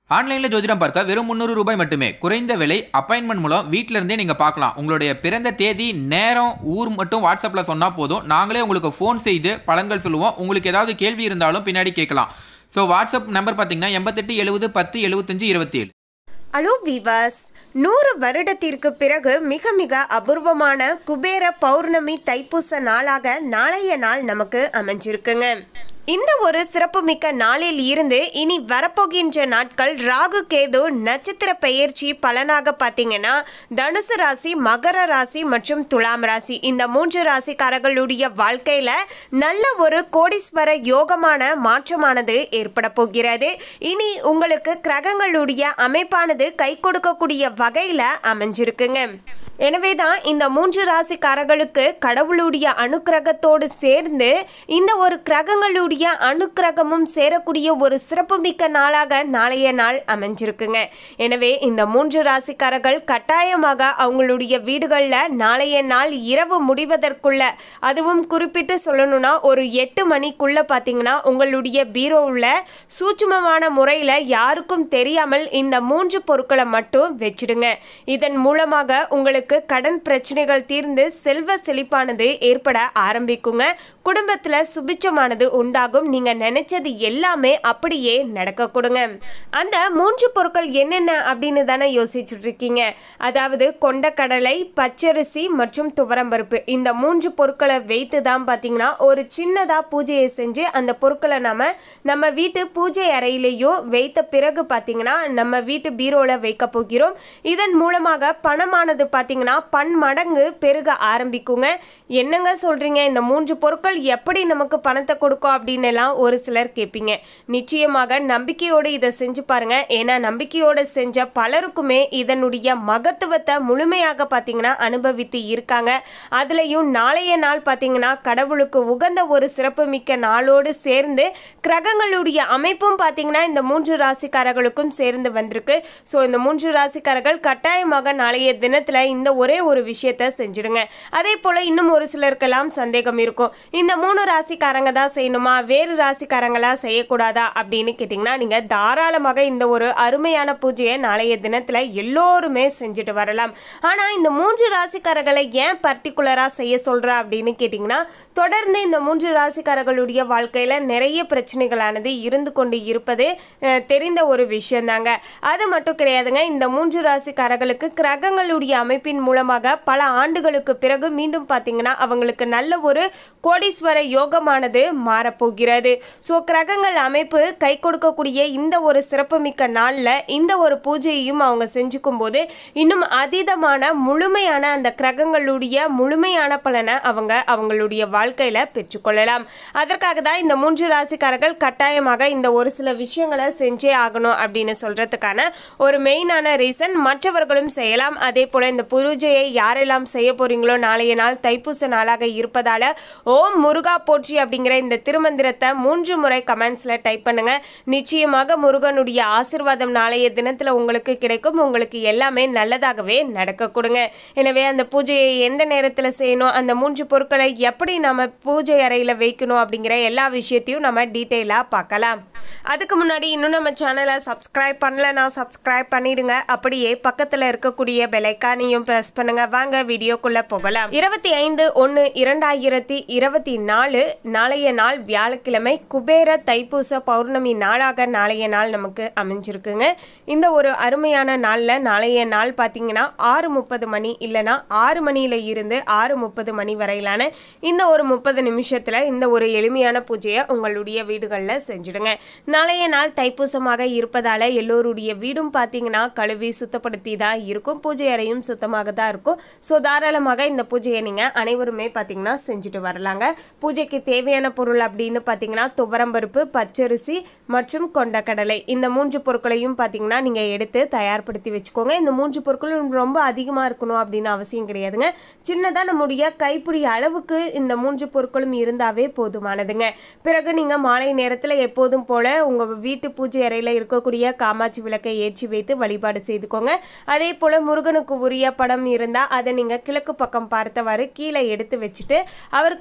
ஆன்லைனில் ஜோதிடம் பார்க்க வெறும் முந்நூறு ரூபாய் மட்டுமே குறைந்த விலை அப்பாயின்மெண்ட் மூலம் வீட்டில இருந்தே நீங்கள் பார்க்கலாம் உங்களுடைய பிறந்த தேதி நேரம் ஊர் மட்டும் வாட்ஸ்அப்பில் சொன்னால் போதும் நாங்களே உங்களுக்கு ஃபோன் செய்து பலன்கள் சொல்லுவோம் உங்களுக்கு ஏதாவது கேள்வி இருந்தாலும் பின்னாடி கேட்கலாம் ஸோ வாட்ஸ்அப் நம்பர் பார்த்தீங்கன்னா எண்பத்தெட்டு எழுபது பத்து எழுபத்தஞ்சு இருபத்தி ஏழு ஹலோ விவாஸ் நூறு வருடத்திற்கு பிறகு மிக மிக அபூர்வமான குபேர பௌர்ணமி தைப்பூச நாளாக நாளைய நாள் நமக்கு அமைஞ்சிருக்குங்க இந்த ஒரு சிறப்புமிக்க நாளில் இருந்து இனி வரப்போகின்ற நாட்கள் ராகு கேது நட்சத்திர பெயர்ச்சி பலனாக பார்த்தீங்கன்னா தனுசு ராசி மகர ராசி மற்றும் துலாம் ராசி இந்த மூன்று ராசிக்காரர்களுடைய வாழ்க்கையில நல்ல ஒரு கோடீஸ்வர யோகமான மாற்றமானது ஏற்பட போகிறது இனி உங்களுக்கு கிரகங்களுடைய அமைப்பானது கை கொடுக்கக்கூடிய வகையில அமைஞ்சிருக்குங்க எனவே தான் இந்த மூன்று ராசிக்காரர்களுக்கு கடவுளுடைய அனுக்கிரகத்தோடு சேர்ந்து இந்த ஒரு கிரகங்களுடைய அனுக்கிரகமும் சேரக்கூடிய ஒரு சிறப்புமிக்க நாளாக நாளைய நாள் அமைஞ்சிருக்குங்க எனவே இந்த மூன்று ராசிக்காரர்கள் கட்டாயமாக அவங்களுடைய வீடுகளில் நாளைய நாள் இரவு முடிவதற்குள்ள அதுவும் குறிப்பிட்டு சொல்லணும்னா ஒரு எட்டு மணிக்குள்ள பார்த்தீங்கன்னா உங்களுடைய பீரோவில் சூட்சுமமான முறையில் யாருக்கும் தெரியாமல் இந்த மூன்று பொருட்களை மட்டும் வச்சிடுங்க இதன் மூலமாக உங்களுக்கு கடன் பிரச்சனைகள் தீர்ந்து செல்வ செழிப்பானது ஏற்பட ஆரம்பிக்குங்க குடும்பத்தில் சுபிச்சமானது உண்டாகும் நீங்க நினைச்சது எல்லாமே அப்படியே நடக்க கொடுங்க அந்த மூன்று பொருட்கள் என்னென்ன அப்படின்னு தானே யோசிச்சுட்டு இருக்கீங்க அதாவது கொண்டக்கடலை பச்சரிசி மற்றும் துவரம்பருப்பு இந்த மூன்று பொருட்களை வைத்து தான் பார்த்தீங்கன்னா ஒரு சின்னதா பூஜையை செஞ்சு அந்த பொருட்களை நாம நம்ம வீட்டு பூஜை அறையிலேயோ வைத்த பிறகு பார்த்தீங்கன்னா நம்ம வீட்டு பீரோல வைக்க போகிறோம் இதன் மூலமாக பணமானது பார்த்தீங்கன்னா பன்மடங்கு பெருக ஆரம்பிக்குங்க என்னங்க சொல்றீங்க இந்த மூன்று பொருட்கள் எப்படி நமக்கு பணத்தை கொடுக்கும் அப்படின்னு எல்லாம் ஒரு சிலர் கேட்பீங்க நிச்சயமாக நம்பிக்கையோடு இதை செஞ்சு பாருங்க ஏன்னா நம்பிக்கையோடு செஞ்ச பலருக்குமே இதனுடைய மகத்துவத்தை முழுமையாக பார்த்தீங்கன்னா அனுபவித்து இருக்காங்க அதுலயும் நாளைய நாள் பார்த்தீங்கன்னா கடவுளுக்கு உகந்த ஒரு சிறப்புமிக்க நாளோடு சேர்ந்து கிரகங்களுடைய அமைப்பும் பார்த்தீங்கன்னா இந்த மூன்று ராசிக்காரர்களுக்கும் சேர்ந்து வந்திருக்கு ஸோ இந்த மூன்று ராசிக்காரர்கள் கட்டாயமாக நாளைய தினத்துல இந்த ஒரே ஒரு விஷயத்த செஞ்சிடுங்க அதே போல இன்னும் ஒரு சிலருக்கெல்லாம் சந்தேகம் இருக்கும் இந்த மூணு ராசிக்காரங்க தான் செய்யணுமா வேறு ராசிக்காரங்களா செய்யக்கூடாதா அப்படின்னு கேட்டிங்கன்னா நீங்க தாராளமாக இந்த ஒரு அருமையான பூஜையை நாளைய தினத்துல எல்லோருமே செஞ்சுட்டு வரலாம் ஆனா இந்த மூன்று ராசிக்காரர்களை ஏன் பர்டிகுலரா செய்ய சொல்றேன் அப்படின்னு கேட்டிங்கன்னா தொடர்ந்து இந்த மூன்று ராசிக்காரர்களுடைய வாழ்க்கையில நிறைய பிரச்சனைகளானது இருந்து கொண்டு இருப்பது அஹ், தெரிந்த ஒரு விஷயம் தாங்க அது மட்டும் கிடையாதுங்க இந்த மூன்று ராசிக்காரர்களுக்கு கிரகங்களுடைய அமைப்பின் மூலமாக பல ஆண்டுகளுக்கு பிறகு மீண்டும் பார்த்தீங்கன்னா அவங்களுக்கு நல்ல ஒரு கோடீஸ்வர யோகமானது மாறப்போகிறது ஸோ கிரகங்கள் அமைப்பு கை கொடுக்கக்கூடிய இந்த ஒரு சிறப்புமிக்க நாளில் இந்த ஒரு பூஜையையும் அவங்க செஞ்சுக்கும் போது இன்னும் அதீதமான முழுமையான அந்த கிரகங்களுடைய முழுமையான பலனை அவங்க அவங்களுடைய வாழ்க்கையில பெற்றுக்கொள்ளலாம் அதற்காக தான் இந்த மூன்று ராசிக்காரர்கள் கட்டாயமாக இந்த ஒரு சில விஷயங்களை செஞ்சே ஆகணும் அப்படின்னு சொல்றதுக்கான ஒரு மெயினான ரீசன் மற்றவர்களும் செய்யலாம் அதே போல இந்த பூஜையை யாரெல்லாம் செய்ய போறீங்களோ நாளைய நாள் தைப்பூச நாளாக இருப்பதால ஓம் முருகா போற்றி அப்படிங்கிற இந்த திருமந்திரத்தை மூன்று முறை கமெண்ட்ஸ்ல டைப் பண்ணுங்க நிச்சயமாக முருகனுடைய ஆசிர்வாதம் நாளைய தினத்துல உங்களுக்கு கிடைக்கும் உங்களுக்கு எல்லாமே நல்லதாகவே நடக்க கொடுங்க எனவே அந்த பூஜையை எந்த நேரத்துல செய்யணும் அந்த மூன்று பொருட்களை எப்படி நம்ம பூஜை அறையில வைக்கணும் அப்படிங்கிற எல்லா விஷயத்தையும் நம்ம டீட்டெயிலா பார்க்கலாம் அதுக்கு முன்னாடி இன்னும் நம்ம சேனலை சப்ஸ்கிரைப் பண்ணலனா சப்ஸ்கிரைப் பண்ணிடுங்க அப்படியே பக்கத்துல இருக்கக்கூடிய பெலைக்கானையும் பிரஸ் பண்ணுங்க வாங்க வீடியோக்குள்ள போகலாம் இருபத்தி ஐந்து ஒன்று இரண்டாயிரத்தி இருபத்தி நாலு நாளைய நாள் வியாழக்கிழமை குபேர தைப்பூச பௌர்ணமி நாளாக நாளைய நாள் நமக்கு அமைஞ்சிருக்குங்க இந்த ஒரு அருமையான நாளில் நாளைய நாள் பார்த்தீங்கன்னா ஆறு முப்பது மணி இல்லைனா ஆறு மணியில இருந்து ஆறு முப்பது மணி வரையிலான இந்த ஒரு முப்பது நிமிஷத்தில் இந்த ஒரு எளிமையான பூஜையை உங்களுடைய வீடுகளில் செஞ்சுடுங்க நாளைய நாள் தைப்பூசமாக இருப்பதால எல்லோருடைய வீடும் பார்த்தீங்கன்னா கழுவி சுத்தப்படுத்தி தான் இருக்கும் பூஜை அறையும் சுத்தமாக தான் இருக்கும் ஸோ தாராளமாக இந்த பூஜையை நீங்கள் அனைவருமே பார்த்தீங்கன்னா செஞ்சுட்டு வரலாங்க பூஜைக்கு தேவையான பொருள் அப்படின்னு பார்த்தீங்கன்னா துவரம்பருப்பு பச்சரிசி மற்றும் கொண்டக்கடலை இந்த மூன்று பொருட்களையும் பார்த்தீங்கன்னா நீங்கள் எடுத்து தயார்படுத்தி வச்சுக்கோங்க இந்த மூன்று பொருட்களும் ரொம்ப அதிகமாக இருக்கணும் அப்படின்னு அவசியம் கிடையாதுங்க சின்னதாக நம்முடைய கைப்பிடி அளவுக்கு இந்த மூன்று பொருட்களும் இருந்தாவே போதுமானதுங்க பிறகு நீங்கள் மாலை நேரத்தில் எப்போதும் போல உங்கள் வீட்டு பூஜை அறையில் இருக்கக்கூடிய காமாட்சி விளக்கை ஏற்றி வைத்து வழிபாடு செய்துக்கோங்க அதே போல் முருகனுக்கு உரிய படம் இருந்தால் அதை நீங்கள் கிழக்கு பக்கம் பார்த்தவாறு கீழே எடுத்து வச்சுட்டு அவருக்கு முன்பாக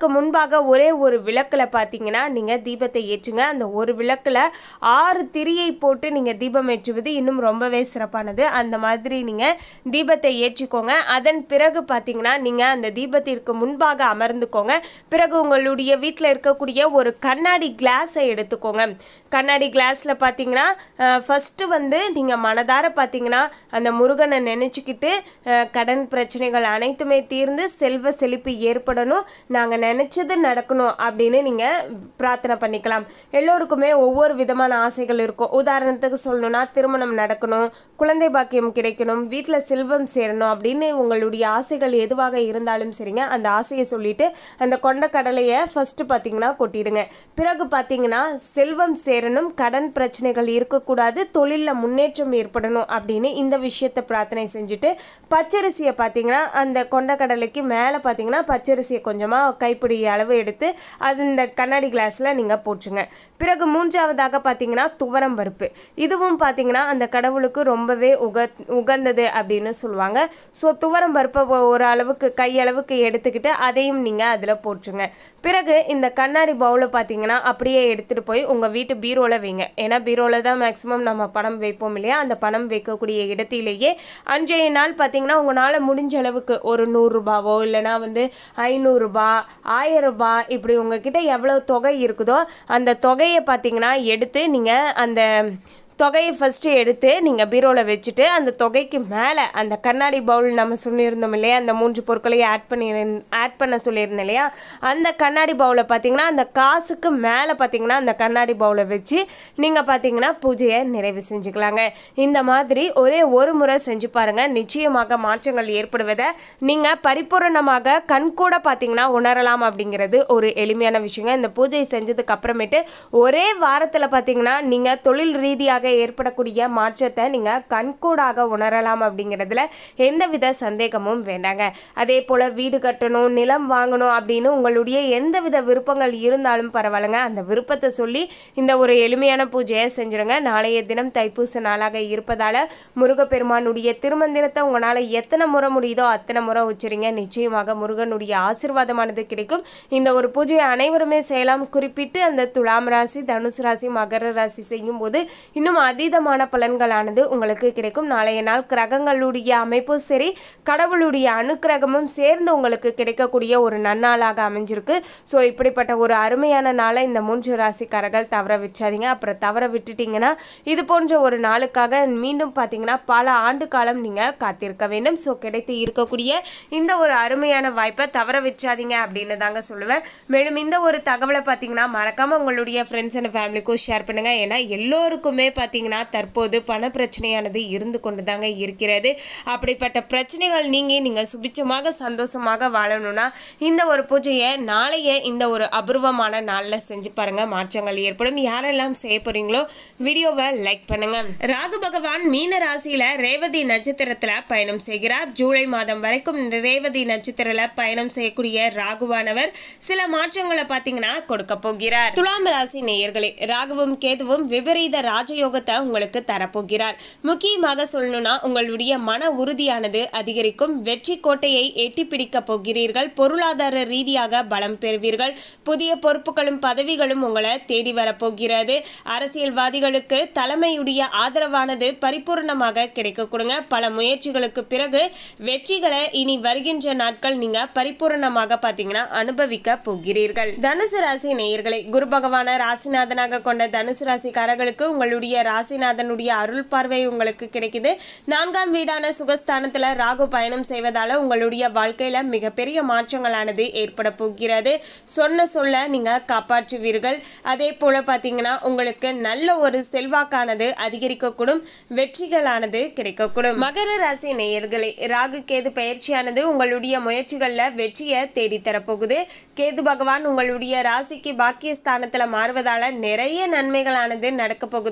முன்பாக ஒரே ஒரு விளக்கில் பார்த்தீங்கன்னா நீங்கள் தீபத்தை ஏற்றுங்க அந்த ஒரு விளக்கில் ஆறு திரியை போட்டு நீங்கள் தீபம் ஏற்றுவது இன்னும் ரொம்பவே சிறப்பானது அந்த மாதிரி நீங்கள் தீபத்தை ஏற்றிக்கோங்க அதன் பிறகு பார்த்தீங்கன்னா நீங்கள் அந்த தீபத்திற்கு முன்பாக அமர்ந்துக்கோங்க பிறகு உங்களுடைய வீட்டில் இருக்கக்கூடிய ஒரு கண்ணாடி கிளாஸை எடுத்துக்கோங்க கண்ணாடி கிளாஸில் பார்த்தீங்கன்னா ஃபஸ்ட்டு வந்து நீங்கள் மனதார பார்த்தீங்கன்னா அந்த முருகனை நினச்சிக்கிட்டு கடன் பிரச்சனைகள் அனைத்துமே தீர்ந்து செல்வ செழிப்பு ஏற்படணும் நாங்கள் நினச்சது நடக்கணும் அப்படின்னு நீங்கள் பிரார்த்தனை பண்ணிக்கலாம் எல்லோருக்குமே ஒவ்வொரு விதமான ஆசைகள் இருக்கும் உதாரணத்துக்கு சொல்லணும்னா திருமணம் நடக்கணும் குழந்தை பாக்கியம் கிடைக்கணும் வீட்டில் செல்வம் சேரணும் அப்படின்னு உங்களுடைய ஆசைகள் எதுவாக இருந்தாலும் சரிங்க அந்த ஆசையை சொல்லிட்டு அந்த கொண்ட கடலையை ஃபஸ்ட்டு பார்த்தீங்கன்னா கொட்டிடுங்க பிறகு பார்த்தீங்கன்னா செல்வம் சேரணும் கடன் பிரச்சனைகள் இருக்கக்கூடாது தொழிலில் முன்னேற்றம் ஏற்படணும் அப்படின்னு இந்த விஷயத்தை பிரார்த்தனை செஞ்சுட்டு பச்சரிசியை பார்த்தீங்கன்னா அந்த கொண்டக்கடலைக்கு மேலே பார்த்தீங்கன்னா பச்சரிசியை கொஞ்சமாக கைப்பிடி அளவு எடுத்து அது இந்த கண்ணாடி கிளாஸில் நீங்கள் போட்டுருங்க பிறகு மூன்றாவதாக பார்த்தீங்கன்னா துவரம் பருப்பு இதுவும் பார்த்தீங்கன்னா அந்த கடவுளுக்கு ரொம்பவே உக உகந்தது அப்படின்னு சொல்லுவாங்க ஸோ துவரம் பருப்பை ஒ- ஒரு அளவுக்கு கையளவுக்கு எடுத்துக்கிட்டு அதையும் நீங்கள் அதில் போட்டுருங்க பிறகு இந்த கண்ணாடி பவுலை பார்த்தீங்கன்னா அப்படியே எடுத்துகிட்டு போய் உங்கள் வீட்டு பீரோவில் வைங்க ஏன்னா பீரோவில் தான் மேக்ஸிமம் நம்ம பணம் வைப்போம் இல்லையா அந்த பணம் வைக்கக்கூடிய இடத்திலேயே அன்றைய நாள் பார்த்தீங்கன்னா உங்களால் முடிஞ்ச அளவுக்கு ஒரு நூறுரூபாவோ இல்லைனா வந்து ஐநூறுரூபா ஆயிரம் ரூபாய் இப்படி உங்ககிட்ட எவ்வளோ தொகை இருக்குதோ அந்த தொகையை பார்த்தீங்கன்னா எடுத்து நீங்கள் அந்த தொகையை ஃபஸ்ட்டு எடுத்து நீங்கள் பீரோவில் வச்சுட்டு அந்த தொகைக்கு மேலே அந்த கண்ணாடி பவுல் நம்ம சொல்லியிருந்தோம் இல்லையா அந்த மூன்று பொருட்களையும் ஆட் பண்ணி ஆட் பண்ண சொல்லியிருந்தோம் இல்லையா அந்த கண்ணாடி பவுலை பார்த்தீங்கன்னா அந்த காசுக்கு மேலே பார்த்தீங்கன்னா அந்த கண்ணாடி பவுலை வச்சு நீங்கள் பார்த்தீங்கன்னா பூஜையை நிறைவு செஞ்சுக்கலாங்க இந்த மாதிரி ஒரே ஒரு முறை செஞ்சு பாருங்கள் நிச்சயமாக மாற்றங்கள் ஏற்படுவதை நீங்கள் பரிபூரணமாக கண்கூட பார்த்தீங்கன்னா உணரலாம் அப்படிங்கிறது ஒரு எளிமையான விஷயங்க இந்த பூஜை செஞ்சதுக்கு அப்புறமேட்டு ஒரே வாரத்தில் பார்த்தீங்கன்னா நீங்கள் தொழில் ரீதியாக ஏற்படக்கூடிய மாற்றத்தை நீங்கள் கண்கூடாக உணரலாம் அப்படிங்கிறதுல எந்தவித சந்தேகமும் வேண்டாங்க அதே போல் வீடு கட்டணும் நிலம் வாங்கணும் அப்படின்னு உங்களுடைய எந்தவித விருப்பங்கள் இருந்தாலும் பரவாயில்லைங்க அந்த விருப்பத்தை சொல்லி இந்த ஒரு எளிமையான பூஜையை செஞ்சுடுங்க நாளைய தினம் தைப்பூச நாளாக இருப்பதால் முருகப்பெருமானுடைய திருமந்திரத்தை உங்களால் எத்தனை முறை முடியுதோ அத்தனை முறை உச்சரிங்க நிச்சயமாக முருகனுடைய ஆசீர்வாதமானது கிடைக்கும் இந்த ஒரு பூஜையை அனைவருமே செய்யலாம் குறிப்பிட்டு அந்த துலாம் ராசி தனுசு ராசி மகர ராசி செய்யும் போது இன்னும் அதீதமான பலன்களானது உங்களுக்கு கிடைக்கும் நாளைய நாள் கிரகங்களுடைய அமைப்பும் சரி கடவுளுடைய அனுக்கிரகமும் சேர்ந்து உங்களுக்கு கிடைக்கக்கூடிய ஒரு நன்னாளாக அமைஞ்சிருக்கு ஸோ இப்படிப்பட்ட ஒரு அருமையான நாளை இந்த மூன்று ராசிக்காரர்கள் தவற விட்டுறாதீங்க அப்புறம் தவற விட்டுட்டீங்கன்னா இது போன்ற ஒரு நாளுக்காக மீண்டும் பார்த்தீங்கன்னா பல ஆண்டு காலம் நீங்கள் காத்திருக்க வேண்டும் ஸோ கிடைத்து இருக்கக்கூடிய இந்த ஒரு அருமையான வாய்ப்பை தவற விட்டுறாதீங்க அப்படின்னு தாங்க சொல்லுவேன் மேலும் இந்த ஒரு தகவலை பார்த்தீங்கன்னா மறக்காம உங்களுடைய ஃப்ரெண்ட்ஸ் அண்ட் ஃபேமிலிக்கும் ஷேர் பண்ணுங்க ஏன்னா எல்லோருக்குமே பார்த்தீங்கன்னா தற்போது பண பிரச்சனையானது இருந்து கொண்டு தாங்க இருக்கிறது அப்படிப்பட்ட பிரச்சனைகள் நீங்கி நீங்கள் சுபிச்சமாக சந்தோஷமாக வாழணும்னா இந்த ஒரு பூஜையை நாளைய இந்த ஒரு அபூர்வமான நாளில் செஞ்சு பாருங்க மாற்றங்கள் ஏற்படும் யாரெல்லாம் செய்ய போறீங்களோ வீடியோவை லைக் பண்ணுங்க ராகு பகவான் மீன ராசியில ரேவதி நட்சத்திரத்துல பயணம் செய்கிறார் ஜூலை மாதம் வரைக்கும் இந்த ரேவதி நட்சத்திரத்துல பயணம் செய்யக்கூடிய ராகுவானவர் சில மாற்றங்களை பார்த்தீங்கன்னா கொடுக்க போகிறார் துலாம் ராசி நேயர்களே ராகுவும் கேதுவும் விபரீத ராஜயோகத்தை உங்களுக்கு தரப்போகிறார் முக்கியமாக சொல்லணும்னா உங்களுடைய மன உறுதியானது அதிகரிக்கும் வெற்றி கோட்டையை எட்டி பிடிக்க போகிறீர்கள் பொருளாதார ரீதியாக பலம் பெறுவீர்கள் புதிய பொறுப்புகளும் பதவிகளும் உங்களை தேடி வரப்போகிறது அரசியல்வாதிகளுக்கு தலைமையுடைய ஆதரவானது பரிபூர்ணமாக கிடைக்க கொடுங்க பல முயற்சிகளுக்கு பிறகு வெற்றிகளை இனி வருகின்ற நாட்கள் நீங்க பரிபூரணமாக பாத்தீங்கன்னா அனுபவிக்க போகிறீர்கள் தனுசு ராசி நேயர்களை குரு பகவான ராசிநாதனாக கொண்ட தனுசு ராசிக்காரர்களுக்கு உங்களுடைய ராசிநாதனுடைய அருள் பார்வை உங்களுக்கு கிடைக்குது நான்காம் வீடான சுகஸ்தானத்துல ராகு பயணம் செய்வதால உங்களுடைய வாழ்க்கையில மிகப்பெரிய மாற்றங்களானது ஏற்பட போகிறது சொன்ன சொல்ல நீங்க காப்பாற்றுவீர்கள் அதே போல பாத்தீங்கன்னா உங்களுக்கு நல்ல ஒரு செல்வாக்கானது அதிகரிக்கக்கூடும் வெற்றிகளானது கிடைக்கக்கூடும் மகர ராசி நேயர்களே ராகு கேது பயிற்சியானது உங்களுடைய முயற்சிகள்ல வெற்றியை தேடி தரப்போகுது கேது பகவான் உங்களுடைய ராசிக்கு பாக்கியஸ்தானத்துல மாறுவதால நிறைய நன்மைகளானது நடக்க போகுதுங்க ஆன்மீக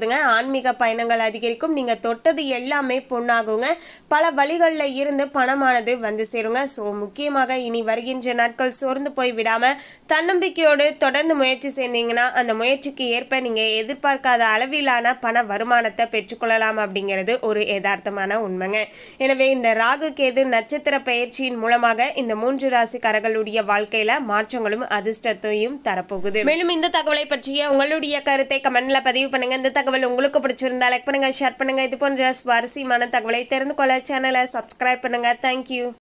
ஆன்மீக பயணங்கள் அதிகரிக்கும் நீங்க தொட்டது எல்லாமே பொண்ணாகுங்க பல வழிகளில் இருந்து பணமானது வந்து சேருங்க ஸோ முக்கியமாக இனி வருகின்ற நாட்கள் சோர்ந்து போய் விடாம தன்னம்பிக்கையோடு தொடர்ந்து முயற்சி செய்தீங்கன்னா அந்த முயற்சிக்கு ஏற்ப நீங்க எதிர்பார்க்காத அளவிலான பண வருமானத்தை பெற்றுக்கொள்ளலாம் அப்படிங்கிறது ஒரு யதார்த்தமான உண்மைங்க எனவே இந்த ராகு கேது நட்சத்திர பயிற்சியின் மூலமாக இந்த மூன்று ராசிக்காரர்களுடைய வாழ்க்கையில மாற்றங்களும் அதிர்ஷ்டத்தையும் தரப்போகுது மேலும் இந்த தகவலை பற்றிய உங்களுடைய கருத்தை கமெண்ட்ல பதிவு பண்ணுங்க இந்த தகவல் உங்களுக்கு பிடிச்சிருந்தா லைக் பண்ணுங்க ஷேர் பண்ணுங்க இது போன்ற சுவாரஸ்யமான தகவலை தெரிந்து கொள்ள சேனலை சப்ஸ்கிரைப் பண்ணுங்க தேங்க்யூ